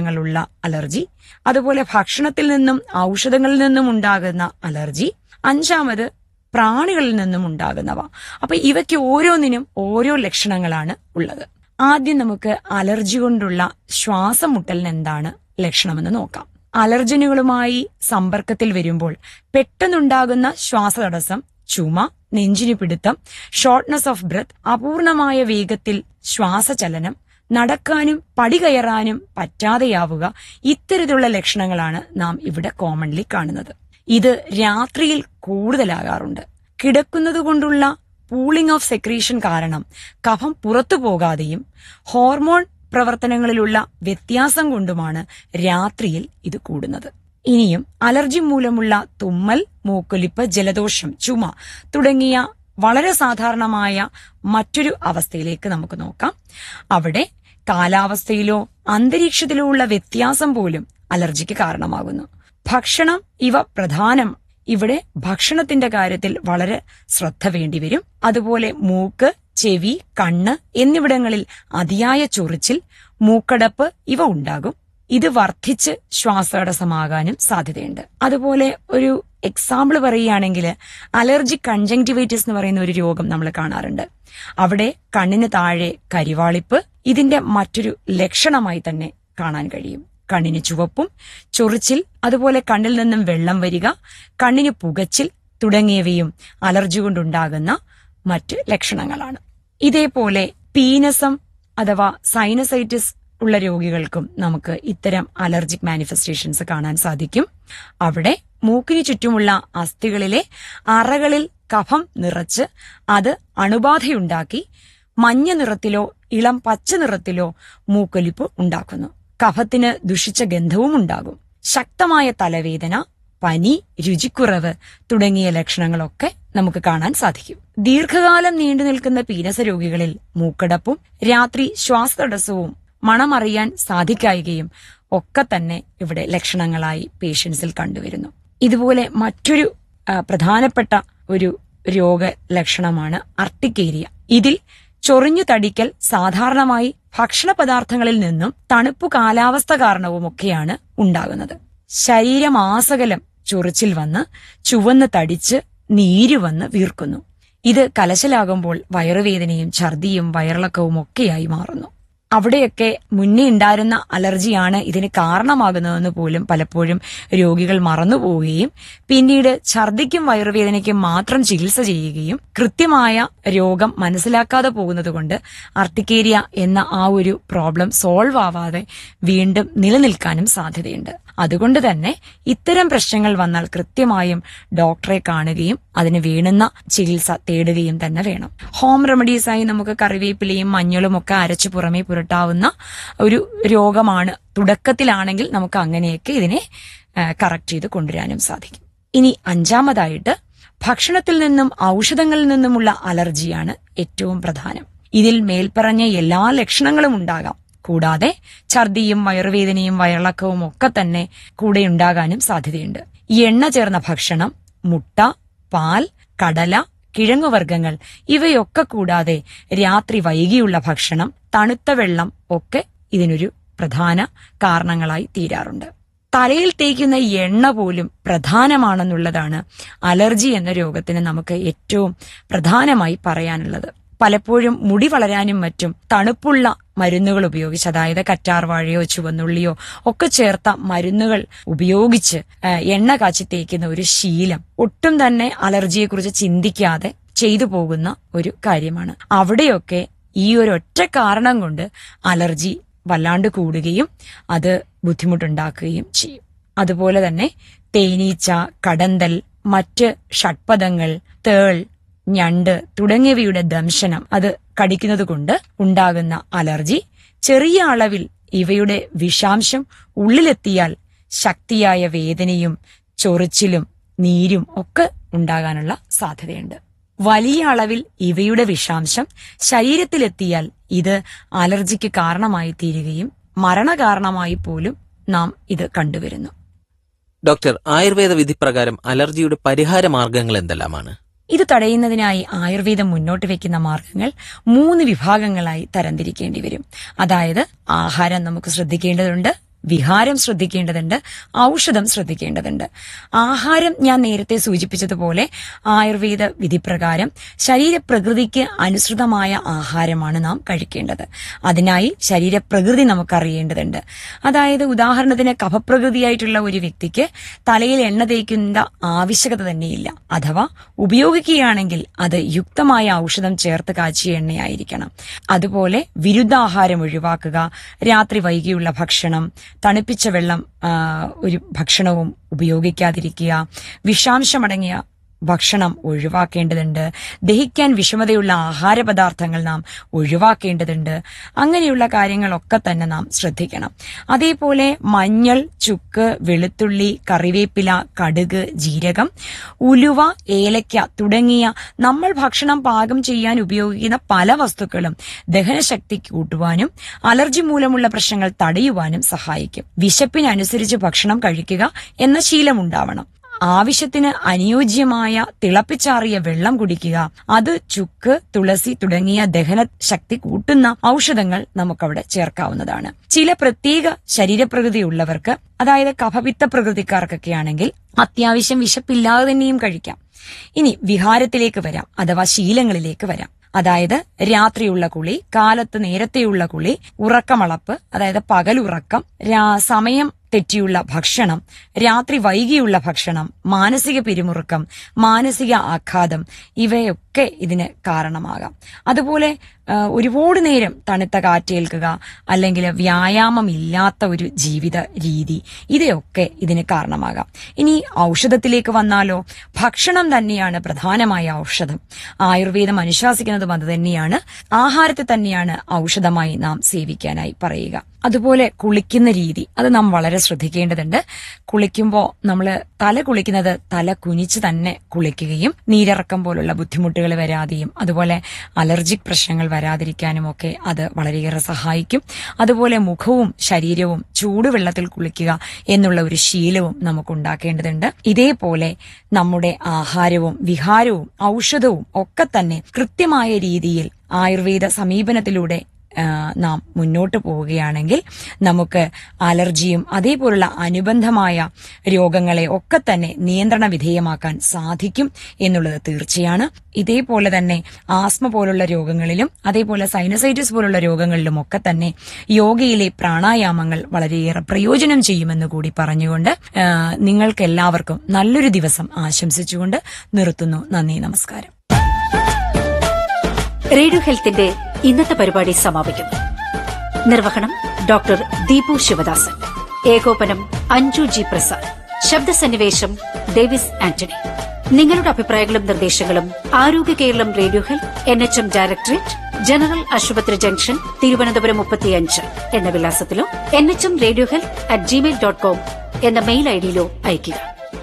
കാരണങ്ങളുള്ള allergy അതുപോലെ ഭക്ഷണത്തിൽ നിന്നും ഔഷധങ്ങളിൽ നിന്നും ഉണ്ടാകുന്ന അലർജി അഞ്ചാമത് പ്രാണികളിൽ നിന്നും ഉണ്ടാകുന്നവ അപ്പൊ ഇവയ്ക്ക് ഓരോന്നിനും ഓരോ ലക്ഷണങ്ങളാണ് ഉള്ളത് ആദ്യം നമുക്ക് അലർജി കൊണ്ടുള്ള ശ്വാസം മുട്ടലിന് എന്താണ് ലക്ഷണമെന്ന് നോക്കാം അലർജനുകളുമായി സമ്പർക്കത്തിൽ വരുമ്പോൾ പെട്ടെന്നുണ്ടാകുന്ന ശ്വാസതടസ്സം ചുമ നെഞ്ചിന് പിടുത്തം ഷോർട്ട്നെസ് ഓഫ് ബ്രത്ത് അപൂർണമായ വേഗത്തിൽ ശ്വാസചലനം നടക്കാനും പടി കയറാനും പറ്റാതെയാവുക ഇത്തരത്തിലുള്ള ലക്ഷണങ്ങളാണ് നാം ഇവിടെ കോമൺലി കാണുന്നത് ഇത് രാത്രിയിൽ കൂടുതലാകാറുണ്ട് കിടക്കുന്നത് കൊണ്ടുള്ള പൂളിംഗ് ഓഫ് സെക്രീഷൻ കാരണം കഫം പുറത്തു പോകാതെയും ഹോർമോൺ പ്രവർത്തനങ്ങളിലുള്ള വ്യത്യാസം കൊണ്ടുമാണ് രാത്രിയിൽ ഇത് കൂടുന്നത് ഇനിയും അലർജി മൂലമുള്ള തുമ്മൽ മൂക്കൊലിപ്പ് ജലദോഷം ചുമ തുടങ്ങിയ വളരെ സാധാരണമായ മറ്റൊരു അവസ്ഥയിലേക്ക് നമുക്ക് നോക്കാം അവിടെ കാലാവസ്ഥയിലോ അന്തരീക്ഷത്തിലോ ഉള്ള വ്യത്യാസം പോലും അലർജിക്ക് കാരണമാകുന്നു ഭക്ഷണം ഇവ പ്രധാനം ഇവിടെ ഭക്ഷണത്തിന്റെ കാര്യത്തിൽ വളരെ ശ്രദ്ധ വേണ്ടിവരും അതുപോലെ മൂക്ക് ചെവി കണ്ണ് എന്നിവിടങ്ങളിൽ അതിയായ ചൊറിച്ചിൽ മൂക്കടപ്പ് ഇവ ഉണ്ടാകും ഇത് വർദ്ധിച്ച് ശ്വാസതടസ്സമാകാനും സാധ്യതയുണ്ട് അതുപോലെ ഒരു എക്സാമ്പിൾ പറയുകയാണെങ്കിൽ അലർജി കൺജങ്ടിവൈറ്റിസ് എന്ന് പറയുന്ന ഒരു രോഗം നമ്മൾ കാണാറുണ്ട് അവിടെ കണ്ണിന് താഴെ കരിവാളിപ്പ് ഇതിന്റെ മറ്റൊരു ലക്ഷണമായി തന്നെ കാണാൻ കഴിയും കണ്ണിന് ചുവപ്പും ചൊറിച്ചിൽ അതുപോലെ കണ്ണിൽ നിന്നും വെള്ളം വരിക കണ്ണിന് പുകച്ചിൽ തുടങ്ങിയവയും അലർജി കൊണ്ടുണ്ടാകുന്ന മറ്റ് ലക്ഷണങ്ങളാണ് ഇതേപോലെ പീനസം അഥവാ സൈനസൈറ്റിസ് ഉള്ള രോഗികൾക്കും നമുക്ക് ഇത്തരം അലർജിക് മാനിഫെസ്റ്റേഷൻസ് കാണാൻ സാധിക്കും അവിടെ മൂക്കിന് ചുറ്റുമുള്ള അസ്ഥികളിലെ അറകളിൽ കഫം നിറച്ച് അത് അണുബാധയുണ്ടാക്കി മഞ്ഞ നിറത്തിലോ ഇളം പച്ച നിറത്തിലോ മൂക്കൊലിപ്പ് ഉണ്ടാക്കുന്നു കഫത്തിന് ദുഷിച്ച ഗന്ധവും ഉണ്ടാകും ശക്തമായ തലവേദന പനി രുചിക്കുറവ് തുടങ്ങിയ ലക്ഷണങ്ങളൊക്കെ നമുക്ക് കാണാൻ സാധിക്കും ദീർഘകാലം നീണ്ടു നിൽക്കുന്ന പീനസ രോഗികളിൽ മൂക്കടപ്പും രാത്രി ശ്വാസതടസ്സവും മണമറിയാൻ സാധിക്കായികയും ഒക്കെ തന്നെ ഇവിടെ ലക്ഷണങ്ങളായി പേഷ്യൻസിൽ കണ്ടുവരുന്നു ഇതുപോലെ മറ്റൊരു ആ, പ്രധാനപ്പെട്ട ഒരു രോഗ ലക്ഷണമാണ് അർട്ടിക്കേരിയ ഇതിൽ ചൊറിഞ്ഞു തടിക്കൽ സാധാരണമായി ഭക്ഷണ പദാർത്ഥങ്ങളിൽ നിന്നും തണുപ്പു കാലാവസ്ഥ കാരണവുമൊക്കെയാണ് ഉണ്ടാകുന്നത് ശരീരമാസകലം ചൊറിച്ചിൽ വന്ന് ചുവന്ന് തടിച്ച് നീര് വന്ന് വീർക്കുന്നു ഇത് കലശലാകുമ്പോൾ വയറുവേദനയും ഛർദിയും വയറിളക്കവും ഒക്കെയായി മാറുന്നു അവിടെയൊക്കെ മുന്നേ ഉണ്ടായിരുന്ന അലർജിയാണ് ഇതിന് കാരണമാകുന്നതെന്ന് പോലും പലപ്പോഴും രോഗികൾ മറന്നുപോവുകയും പിന്നീട് ഛർദിക്കും വയറുവേദനയ്ക്കും മാത്രം ചികിത്സ ചെയ്യുകയും കൃത്യമായ രോഗം മനസ്സിലാക്കാതെ പോകുന്നത് കൊണ്ട് അർട്ടിക്കേരിയ എന്ന ആ ഒരു പ്രോബ്ലം സോൾവ് ആവാതെ വീണ്ടും നിലനിൽക്കാനും സാധ്യതയുണ്ട് അതുകൊണ്ട് തന്നെ ഇത്തരം പ്രശ്നങ്ങൾ വന്നാൽ കൃത്യമായും ഡോക്ടറെ കാണുകയും അതിന് വേണ്ടുന്ന ചികിത്സ തേടുകയും തന്നെ വേണം ഹോം റെമഡീസായി നമുക്ക് കറിവേപ്പിലയും മഞ്ഞളും ഒക്കെ അരച്ചു പുറമേ പുരട്ടാവുന്ന ഒരു രോഗമാണ് തുടക്കത്തിലാണെങ്കിൽ നമുക്ക് അങ്ങനെയൊക്കെ ഇതിനെ കറക്റ്റ് ചെയ്ത് കൊണ്ടുവരാനും സാധിക്കും ഇനി അഞ്ചാമതായിട്ട് ഭക്ഷണത്തിൽ നിന്നും ഔഷധങ്ങളിൽ നിന്നുമുള്ള അലർജിയാണ് ഏറ്റവും പ്രധാനം ഇതിൽ മേൽപ്പറഞ്ഞ എല്ലാ ലക്ഷണങ്ങളും ഉണ്ടാകാം കൂടാതെ ഛർദിയും വയറുവേദനയും വയറിളക്കവും ഒക്കെ തന്നെ കൂടെ ഉണ്ടാകാനും സാധ്യതയുണ്ട് ഈ എണ്ണ ചേർന്ന ഭക്ഷണം മുട്ട പാൽ കടല കിഴങ്ങുവർഗ്ഗങ്ങൾ ഇവയൊക്കെ കൂടാതെ രാത്രി വൈകിയുള്ള ഭക്ഷണം തണുത്ത വെള്ളം ഒക്കെ ഇതിനൊരു പ്രധാന കാരണങ്ങളായി തീരാറുണ്ട് തലയിൽ തേക്കുന്ന എണ്ണ പോലും പ്രധാനമാണെന്നുള്ളതാണ് അലർജി എന്ന രോഗത്തിന് നമുക്ക് ഏറ്റവും പ്രധാനമായി പറയാനുള്ളത് പലപ്പോഴും മുടി വളരാനും മറ്റും തണുപ്പുള്ള മരുന്നുകൾ ഉപയോഗിച്ച് അതായത് കറ്റാർവാഴയോ ചുവന്നുള്ളിയോ ഒക്കെ ചേർത്ത മരുന്നുകൾ ഉപയോഗിച്ച് ആ, എണ്ണ കാച്ചി തേക്കുന്ന ഒരു ശീലം ഒട്ടും തന്നെ അലർജിയെക്കുറിച്ച് ചിന്തിക്കാതെ ചെയ്തു പോകുന്ന ഒരു കാര്യമാണ് അവിടെയൊക്കെ ഈ ഒരു ഒറ്റ കാരണം കൊണ്ട് അലർജി വല്ലാണ്ട് കൂടുകയും അത് ബുദ്ധിമുട്ടുണ്ടാക്കുകയും ചെയ്യും അതുപോലെ തന്നെ തേനീച്ച കടന്തൽ മറ്റ് ഷഡ്പദങ്ങൾ തേൾ ഞണ്ട് തുടങ്ങിയവയുടെ ദംശനം അത് കടിക്കുന്നത് കൊണ്ട് ഉണ്ടാകുന്ന അലർജി ചെറിയ അളവിൽ ഇവയുടെ വിഷാംശം ഉള്ളിലെത്തിയാൽ ശക്തിയായ വേദനയും ചൊറിച്ചിലും നീരും ഒക്കെ ഉണ്ടാകാനുള്ള സാധ്യതയുണ്ട് വലിയ അളവിൽ ഇവയുടെ വിഷാംശം ശരീരത്തിലെത്തിയാൽ ഇത് അലർജിക്ക് കാരണമായി തീരുകയും മരണകാരണമായി പോലും നാം ഇത് കണ്ടുവരുന്നു ഡോക്ടർ ആയുർവേദ വിധിപ്രകാരം അലർജിയുടെ പരിഹാര മാർഗങ്ങൾ എന്തെല്ലാമാണ് ഇത് തടയുന്നതിനായി ആയുർവേദം മുന്നോട്ട് വെക്കുന്ന മാർഗങ്ങൾ മൂന്ന് വിഭാഗങ്ങളായി തരംതിരിക്കേണ്ടി വരും അതായത് ആഹാരം നമുക്ക് ശ്രദ്ധിക്കേണ്ടതുണ്ട് വിഹാരം ശ്രദ്ധിക്കേണ്ടതുണ്ട് ഔഷധം ശ്രദ്ധിക്കേണ്ടതുണ്ട് ആഹാരം ഞാൻ നേരത്തെ സൂചിപ്പിച്ചതുപോലെ ആയുർവേദ വിധിപ്രകാരം ശരീരപ്രകൃതിക്ക് അനുസൃതമായ ആഹാരമാണ് നാം കഴിക്കേണ്ടത് അതിനായി ശരീരപ്രകൃതി നമുക്കറിയേണ്ടതുണ്ട് അതായത് ഉദാഹരണത്തിന് കഫപ്രകൃതിയായിട്ടുള്ള ഒരു വ്യക്തിക്ക് തലയിൽ എണ്ണ തേക്കുന്ന ആവശ്യകത തന്നെയില്ല അഥവാ ഉപയോഗിക്കുകയാണെങ്കിൽ അത് യുക്തമായ ഔഷധം ചേർത്ത് കാച്ചിയ എണ്ണയായിരിക്കണം അതുപോലെ വിരുദ്ധാഹാരം ഒഴിവാക്കുക രാത്രി വൈകിയുള്ള ഭക്ഷണം തണുപ്പിച്ച വെള്ളം ആ, ഒരു ഭക്ഷണവും ഉപയോഗിക്കാതിരിക്കുക വിഷാംശമടങ്ങിയ ഭക്ഷണം ഒഴിവാക്കേണ്ടതുണ്ട് ദഹിക്കാൻ വിഷമതയുള്ള ആഹാര പദാർത്ഥങ്ങൾ നാം ഒഴിവാക്കേണ്ടതുണ്ട് അങ്ങനെയുള്ള കാര്യങ്ങളൊക്കെ തന്നെ നാം ശ്രദ്ധിക്കണം അതേപോലെ മഞ്ഞൾ ചുക്ക് വെളുത്തുള്ളി കറിവേപ്പില കടുക് ജീരകം ഉലുവ ഏലക്ക തുടങ്ങിയ നമ്മൾ ഭക്ഷണം പാകം ചെയ്യാൻ ഉപയോഗിക്കുന്ന പല വസ്തുക്കളും ദഹനശക്തി കൂട്ടുവാനും അലർജി മൂലമുള്ള പ്രശ്നങ്ങൾ തടയുവാനും സഹായിക്കും വിശപ്പിനനുസരിച്ച് ഭക്ഷണം കഴിക്കുക എന്ന ശീലമുണ്ടാവണം ആവശ്യത്തിന് അനുയോജ്യമായ തിളപ്പിച്ചാറിയ വെള്ളം കുടിക്കുക അത് ചുക്ക് തുളസി തുടങ്ങിയ ദഹന ശക്തി കൂട്ടുന്ന ഔഷധങ്ങൾ നമുക്കവിടെ ചേർക്കാവുന്നതാണ് ചില പ്രത്യേക ശരീരപ്രകൃതി ഉള്ളവർക്ക് അതായത് കഫപിത്ത പ്രകൃതിക്കാർക്കൊക്കെ ആണെങ്കിൽ അത്യാവശ്യം വിശപ്പില്ലാതെ തന്നെയും കഴിക്കാം ഇനി വിഹാരത്തിലേക്ക് വരാം അഥവാ ശീലങ്ങളിലേക്ക് വരാം അതായത് രാത്രിയുള്ള കുളി കാലത്ത് നേരത്തെയുള്ള കുളി ഉറക്കമളപ്പ് അതായത് പകലുറക്കം രാ- സമയം തെറ്റിയുള്ള ഭക്ഷണം രാത്രി വൈകിയുള്ള ഭക്ഷണം മാനസിക പിരിമുറുക്കം മാനസിക ആഘാതം ഇവയൊക്കെ ഇതിന് കാരണമാകാം അതുപോലെ ആ, ഒരുപാട് നേരം തണുത്ത കാറ്റേൽക്കുക അല്ലെങ്കിൽ വ്യായാമം ഇല്ലാത്ത ഒരു ജീവിത രീതി ഇവയൊക്കെ ഇതിന് കാരണമാകാം ഇനി ഔഷധത്തിലേക്ക് വന്നാലോ ഭക്ഷണം തന്നെയാണ് പ്രധാനമായ ഔഷധം ആയുർവേദം അനുശാസിക്കുന്നതും അത് തന്നെയാണ് ആഹാരത്തെ തന്നെയാണ് ഔഷധമായി നാം സേവിക്കാനായി പറയുക അതുപോലെ കുളിക്കുന്ന രീതി അത് നാം വളരെ ശ്രദ്ധിക്കേണ്ടതുണ്ട് കുളിക്കുമ്പോൾ നമ്മൾ തല കുളിക്കുന്നത് തല കുനിച്ച് തന്നെ കുളിക്കുകയും നീരിറക്കം പോലുള്ള ബുദ്ധിമുട്ടുകൾ വരാതെയും അതുപോലെ അലർജിക് പ്രശ്നങ്ങൾ വരാതിരിക്കാനും ഒക്കെ അത് വളരെയേറെ സഹായിക്കും അതുപോലെ മുഖവും ശരീരവും ചൂടുവെള്ളത്തിൽ കുളിക്കുക എന്നുള്ള ഒരു ശീലവും നമുക്ക് ഉണ്ടാക്കേണ്ടതുണ്ട് ഇതേപോലെ നമ്മുടെ ആഹാരവും വിഹാരവും ഔഷധവും ഒക്കെ തന്നെ കൃത്യമായ രീതിയിൽ ആയുർവേദ സമീപനത്തിലൂടെ ആ, നാം മുന്നോട്ട് പോവുകയാണെങ്കിൽ നമുക്ക് അലർജിയും അതേപോലുള്ള അനുബന്ധമായ രോഗങ്ങളെ ഒക്കെ തന്നെ നിയന്ത്രണ വിധേയമാക്കാൻ സാധിക്കും എന്നുള്ളത് തീർച്ചയാണ് ഇതേപോലെ തന്നെ ആസ്മ പോലുള്ള രോഗങ്ങളിലും അതേപോലെ സൈനസൈറ്റിസ് പോലുള്ള രോഗങ്ങളിലും ഒക്കെ തന്നെ യോഗയിലെ പ്രാണായാമങ്ങൾ വളരെയേറെ പ്രയോജനം ചെയ്യുമെന്ന് കൂടി പറഞ്ഞുകൊണ്ട് ആ, നിങ്ങൾക്ക് എല്ലാവർക്കും നല്ലൊരു ദിവസം ആശംസിച്ചുകൊണ്ട് നിർത്തുന്നു നന്ദി നമസ്കാരം റേഡിയോ ഹെൽത്തിന്റെ ഇന്നത്തെ പരിപാടി സമാപിക്കുന്നു നിർവഹണം ഡോക്ടർ ദീപു ശിവദാസൻ ഏകോപനം അഞ്ജു ജി പ്രസാദ് ശബ്ദസന്നിവേശം ഡേവിസ് ആന്റണി നിങ്ങളുടെ അഭിപ്രായങ്ങളും നിർദ്ദേശങ്ങളും Arogya Keralam radio health N H M directorate general ആശുപത്രി ജംഗ്ഷൻ തിരുവനന്തപുരം മുപ്പത്തിയഞ്ച് എന്ന വിലാസത്തിലോ N H M radio health at Gmail dot com എന്ന മെയിൽ ഐഡിയിലോ അയയ്ക്കുക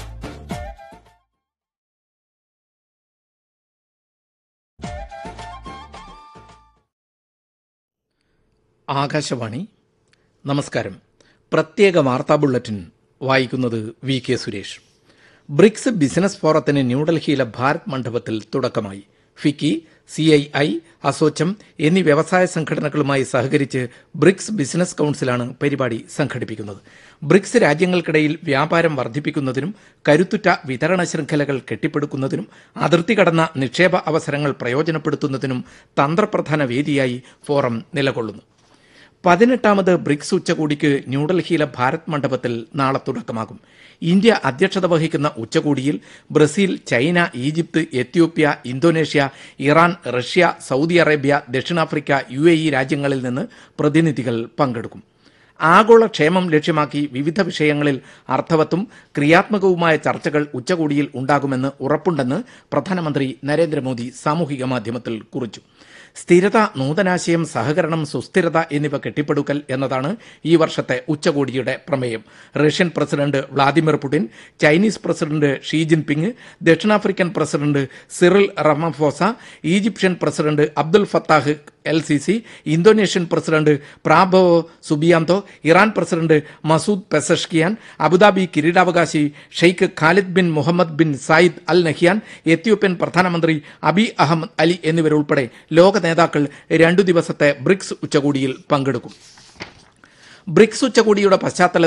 ആകാശവാണി നമസ്കാരം പ്രത്യേക വാർത്താ ബുള്ളറ്റിൻ വായിക്കുന്നത് V K Suresh BRICS business ഫോറത്തിന് ന്യൂഡൽഹിയിലെ ഭാരത് മണ്ഡപത്തിൽ തുടക്കമായി FICCI C I I ASSOCHAM എന്നീ വ്യവസായ സംഘടനകളുമായി സഹകരിച്ച് ബ്രിക്സ് ബിസിനസ് കൌൺസിലാണ് പരിപാടി സംഘടിപ്പിക്കുന്നത് ബ്രിക്സ് രാജ്യങ്ങൾക്കിടയിൽ വ്യാപാരം വർദ്ധിപ്പിക്കുന്നതിനും കരുത്തുറ്റ വിതരണ ശൃംഖലകൾ കെട്ടിപ്പടുക്കുന്നതിനും അതിർത്തി കടന്ന നിക്ഷേപ അവസരങ്ങൾ പ്രയോജനപ്പെടുത്തുന്നതിനും തന്ത്രപ്രധാന വേദിയായി ഫോറം നിലകൊള്ളുന്നു പതിനെട്ടാമത് ബ്രിക്സ് ഉച്ചകോടിക്ക് ന്യൂഡൽഹിയിലെ ഭാരത് മണ്ഡപത്തിൽ നാളെ തുടക്കമാകും ഇന്ത്യ അധ്യക്ഷത വഹിക്കുന്ന ഉച്ചകോടിയിൽ Brazil China Egypt Ethiopia Indonesia Iran Russia Saudi Arabia ദക്ഷിണാഫ്രിക്ക യു എ ഇ രാജ്യങ്ങളിൽ നിന്ന് പ്രതിനിധികൾ പങ്കെടുക്കും ആഗോള ക്ഷേമം ലക്ഷ്യമാക്കി വിവിധ വിഷയങ്ങളിൽ അർത്ഥവത്തും ക്രിയാത്മകവുമായ ചർച്ചകൾ ഉച്ചകോടിയിൽ ഉണ്ടാകുമെന്ന് ഉറപ്പുണ്ടെന്ന് പ്രധാനമന്ത്രി നരേന്ദ്രമോദി സാമൂഹിക മാധ്യമത്തിൽ കുറിച്ചു സ്ഥിരത നൂതനാശയം സഹകരണം സുസ്ഥിരത എന്നിവ കെട്ടിപ്പടുക്കൽ എന്നതാണ് ഈ വർഷത്തെ ഉച്ചകോടിയുടെ പ്രമേയം Russian president Vladimir Putin Chinese president Xi Jinping ദക്ഷിണാഫ്രിക്കൻ president Cyril Ramaphosa Egyptian president Abdel Fattah el Sisi Indonesian president Prabowo Subianto Iran president Masoud Pezeshkian Abu Dhabi കിരീടാവകാശി Sheikh Khalid bin Mohamed bin Zayed Al Nahyan Ethiopian പ്രധാനമന്ത്രി Abiy Ahmed Ali എന്നിവരുൾപ്പെടെ ലോക നേതാക്കൾ രണ്ടു ദിവസത്തെ BRICS ഉച്ചകോടിയിൽ പങ്കെടുക്കും ബ്രിക്സ് ഉച്ചകോടിയുടെ പശ്ചാത്തലത്തിൽ